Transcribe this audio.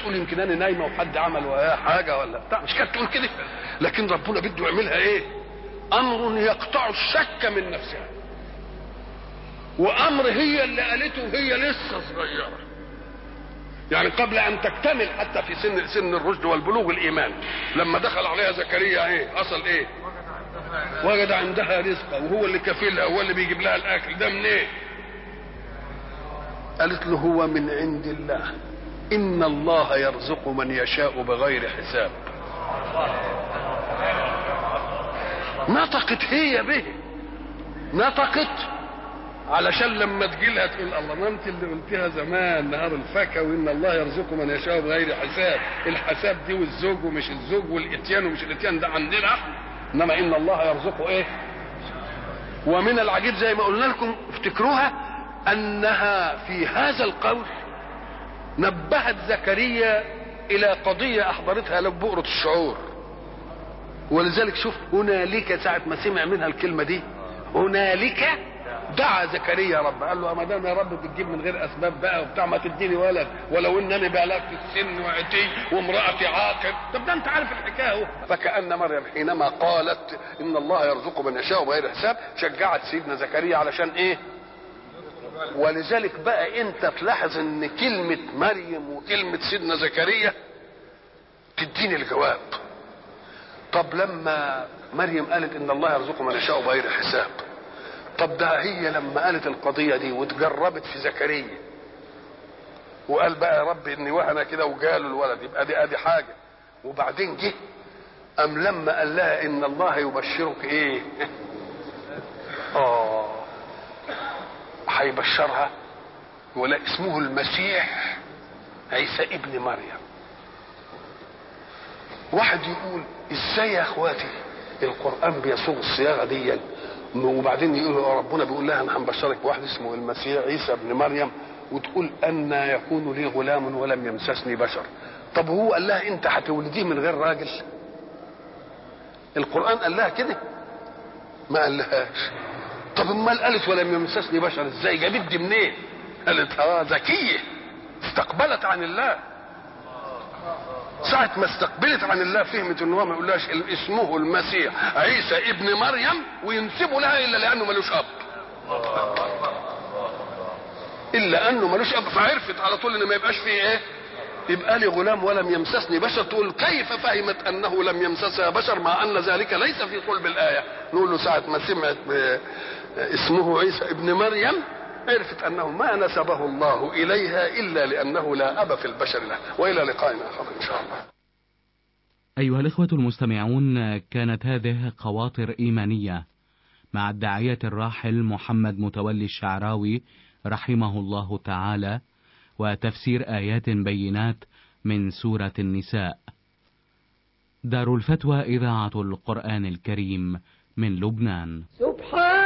تقول يمكن انا نايمه وحد عمل وياها حاجه ولا بتاع مش كانت تقول كده لكن ربنا بده يعملها ايه امر يقطع الشك من نفسها وامر هي اللي قالته وهي لسه صغيره يعني قبل ان تكتمل حتى في سن سن الرشد والبلوغ الايمان لما دخل عليها زكريا ايه حصل ايه وجد عندها رزقا وهو اللي كفيلها هو اللي بيجيب لها الاكل ده منين إيه؟ قالت له هو من عند الله ان الله يرزق من يشاء بغير حساب نطقت هي به نطقت علشان لما تجيلها تقول الله ما انت اللي قلتيها زمان نهار الفاكهه وان الله يرزق من يشاء بغير حساب الحساب دي والزوج ومش الزوج والاتيان ومش الاتيان ده عندنا انما ان الله يرزقه ايه ومن العجيب زي ما قلنا لكم افتكروها انها في هذا القول نبهت زكريا الى قضيه احضرتها له بؤره الشعور ولذلك شوف هنالك ساعه ما سمع منها الكلمه دي هنالك دعا زكريا رب قال له ما دام يا رب بتجيب من غير اسباب بقى وبتاع ما تديني ولد ولو انني بلغت السن وعتي وامراتي عاقر طب ده انت عارف الحكايه اهو فكان مريم حينما قالت ان الله يرزق من يشاء بغير حساب شجعت سيدنا زكريا علشان ايه ولذلك بقى انت تلاحظ ان كلمه مريم وكلمه سيدنا زكريا تديني الجواب طب لما مريم قالت ان الله يرزق من يشاء بغير حساب طب ده هي لما قالت القضية دي وتجربت في زكريا وقال بقى يا رب اني وهنا كده وجاله الولد يبقى دي ادي حاجة وبعدين جه ام لما قال لها ان الله يبشرك ايه اه هيبشرها ولا اسمه المسيح عيسى ابن مريم واحد يقول ازاي يا اخواتي القران بيصوغ الصياغه دي وبعدين يقول ربنا بيقول لها انا هنبشرك بواحد اسمه المسيح عيسى ابن مريم وتقول ان يكون لي غلام ولم يمسسني بشر طب هو قال لها انت هتولديه من غير راجل القران قال لها كده ما قال لهاش طب امال قالت ولم يمسسني بشر ازاي جابت دي منين قالت اه ذكيه استقبلت عن الله ساعة ما استقبلت عن الله فهمت ان هو ما يقولهاش اسمه المسيح عيسى ابن مريم وينسبوا لها الا لانه ملوش اب الا انه ملوش اب فعرفت على طول ان ما يبقاش فيه ايه يبقى لي غلام ولم يمسسني بشر تقول كيف فهمت انه لم يمسسها بشر مع ان ذلك ليس في صلب الايه نقول له ساعه ما سمعت اسمه عيسى ابن مريم عرفت انه ما نسبه الله اليها الا لانه لا اب في البشر له والى لقاء اخر ان شاء الله ايها الاخوه المستمعون كانت هذه خواطر ايمانيه مع الداعيه الراحل محمد متولي الشعراوي رحمه الله تعالى وتفسير ايات بينات من سوره النساء دار الفتوى اذاعه القران الكريم من لبنان سبحان